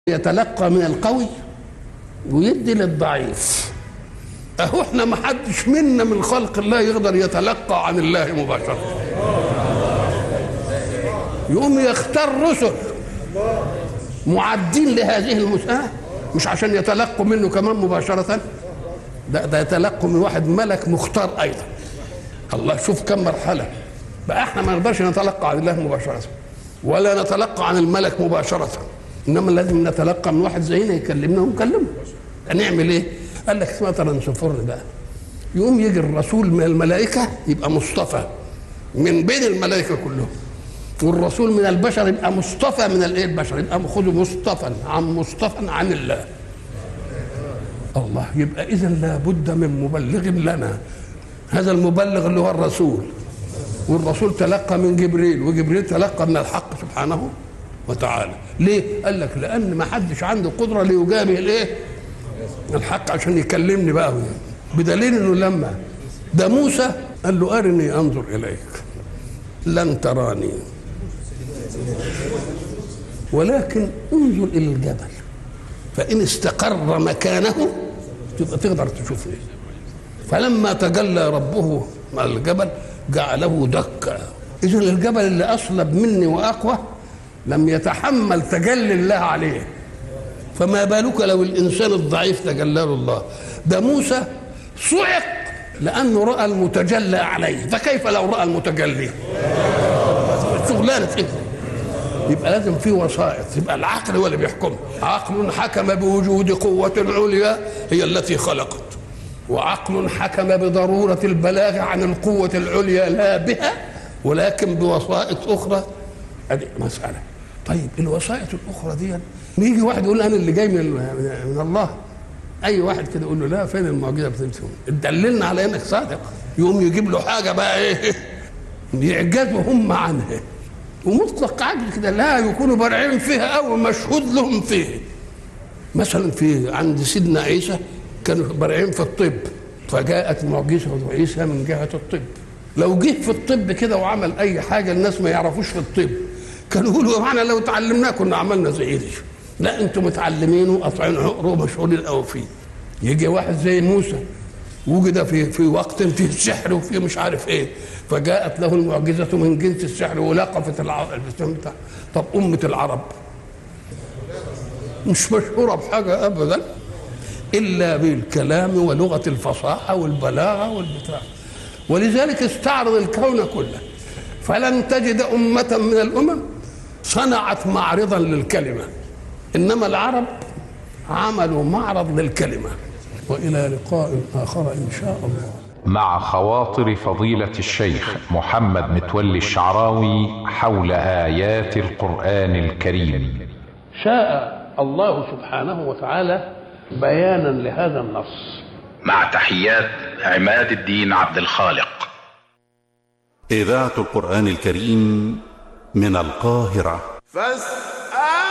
يتلقى من القوي ويدي للضعيف اهو احنا ما حدش منا من خلق الله يقدر يتلقى عن الله مباشرة يقوم يختار رسل معدين لهذه المساءة مش عشان يتلقوا منه كمان مباشرة ده ده يتلقوا من واحد ملك مختار أيضا الله شوف كم مرحلة بقى احنا ما نقدرش نتلقى عن الله مباشرة ولا نتلقى عن الملك مباشرة انما لازم نتلقى من واحد زينا يكلمنا ونكلمه هنعمل ايه؟ قال لك مثلا سفر بقى يقوم يجي الرسول من الملائكة يبقى مصطفى من بين الملائكة كلهم والرسول من البشر يبقى مصطفى من الايه البشر يبقى خذوا مصطفى عن مصطفى عن الله الله يبقى اذا لابد من مبلغ لنا هذا المبلغ اللي هو الرسول والرسول تلقى من جبريل وجبريل تلقى من الحق سبحانه وتعالى ليه قال لك لان ما حدش عنده قدره ليجابه الايه الحق عشان يكلمني بقى بدليل انه لما ده موسى قال له ارني انظر اليك لن تراني ولكن انظر الى الجبل فان استقر مكانه تبقى تقدر تشوف ايه فلما تجلى ربه مع الجبل جعله دكا اذا الجبل اللي اصلب مني واقوى لم يتحمل تجلي الله عليه فما بالك لو الانسان الضعيف تجلى له الله ده موسى صعق لانه راى المتجلى عليه فكيف لو راى المتجلي شغلانه ايه يبقى لازم في وسائط يبقى العقل هو اللي بيحكم عقل حكم بوجود قوة عليا هي التي خلقت وعقل حكم بضرورة البلاغ عن القوة العليا لا بها ولكن بوسائط أخرى هذه مسألة طيب الوسائط الأخرى دي يجي واحد يقول أنا اللي جاي من, من الله أي واحد كده يقول له لا فين المعجزة بتاعتهم دللنا على إنك صادق يقوم يجيب له حاجة بقى إيه يعجزوا هم عنها ومطلق عجز كده لا يكونوا بارعين فيها أو مشهود لهم فيه مثلا في عند سيدنا عيسى كانوا بارعين في الطب فجاءت معجزة عيسى من جهة الطب لو جه في الطب كده وعمل أي حاجة الناس ما يعرفوش في الطب كانوا يقولوا معنا لو تعلمناه كنا عملنا زي دي لا انتم متعلمين وقاطعين عقر ومشغولين قوي فيه يجي واحد زي موسى وجد في في وقت فيه السحر وفيه مش عارف ايه فجاءت له المعجزه من جنس السحر ولقفت العرب طب امه العرب مش مشهوره بحاجه ابدا الا بالكلام ولغه الفصاحه والبلاغه والبتاع ولذلك استعرض الكون كله فلن تجد امه من الامم صنعت معرضا للكلمه انما العرب عملوا معرض للكلمه والى لقاء اخر ان شاء الله مع خواطر فضيلة الشيخ محمد متولي الشعراوي حول آيات القرآن الكريم شاء الله سبحانه وتعالى بيانا لهذا النص مع تحيات عماد الدين عبد الخالق إذاعة القرآن الكريم من القاهرة فاستمعوا